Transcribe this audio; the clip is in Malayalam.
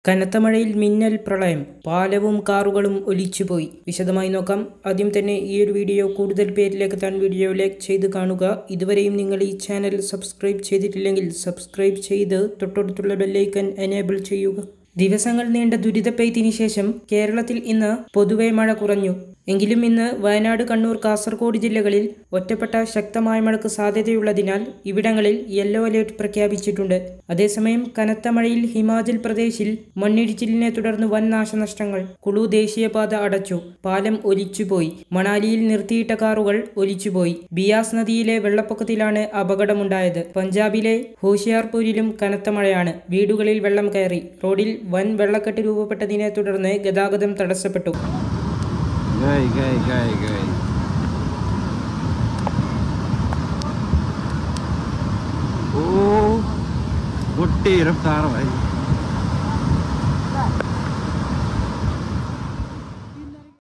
കനത്ത മഴയിൽ മിന്നൽ പ്രളയം പാലവും കാറുകളും ഒലിച്ചുപോയി വിശദമായി നോക്കാം ആദ്യം തന്നെ ഈ ഒരു വീഡിയോ കൂടുതൽ പേരിലേക്ക് എത്താൻ വീഡിയോ ലൈക്ക് ചെയ്ത് കാണുക ഇതുവരെയും നിങ്ങൾ ഈ ചാനൽ സബ്സ്ക്രൈബ് ചെയ്തിട്ടില്ലെങ്കിൽ സബ്സ്ക്രൈബ് ചെയ്ത് തൊട്ടടുത്തുള്ള ബെല്ലൈക്കൻ എനേബിൾ ചെയ്യുക ദിവസങ്ങൾ നീണ്ട ദുരിതപ്പെയ്ത്തിന് ശേഷം കേരളത്തിൽ ഇന്ന് പൊതുവെ മഴ കുറഞ്ഞു എങ്കിലും ഇന്ന് വയനാട് കണ്ണൂർ കാസർഗോഡ് ജില്ലകളിൽ ഒറ്റപ്പെട്ട ശക്തമായ മഴയ്ക്ക് സാധ്യതയുള്ളതിനാൽ ഇവിടങ്ങളിൽ യെല്ലോ അലേർട്ട് പ്രഖ്യാപിച്ചിട്ടുണ്ട് അതേസമയം കനത്ത മഴയിൽ ഹിമാചൽ പ്രദേശിൽ മണ്ണിടിച്ചിലിനെ തുടർന്ന് വൻ നാശനഷ്ടങ്ങൾ കുളു ദേശീയപാത അടച്ചു പാലം ഒലിച്ചുപോയി മണാലിയിൽ നിർത്തിയിട്ട കാറുകൾ ഒലിച്ചുപോയി ബിയാസ് നദിയിലെ വെള്ളപ്പൊക്കത്തിലാണ് അപകടമുണ്ടായത് പഞ്ചാബിലെ ഹോഷിയാർപൂരിലും കനത്ത മഴയാണ് വീടുകളിൽ വെള്ളം കയറി റോഡിൽ വൻ വെള്ളക്കെട്ട് രൂപപ്പെട്ടതിനെ തുടർന്ന് ഗതാഗതം തടസ്സപ്പെട്ടു गई गई गई गई ओ गुट्टी रफ्तार भाई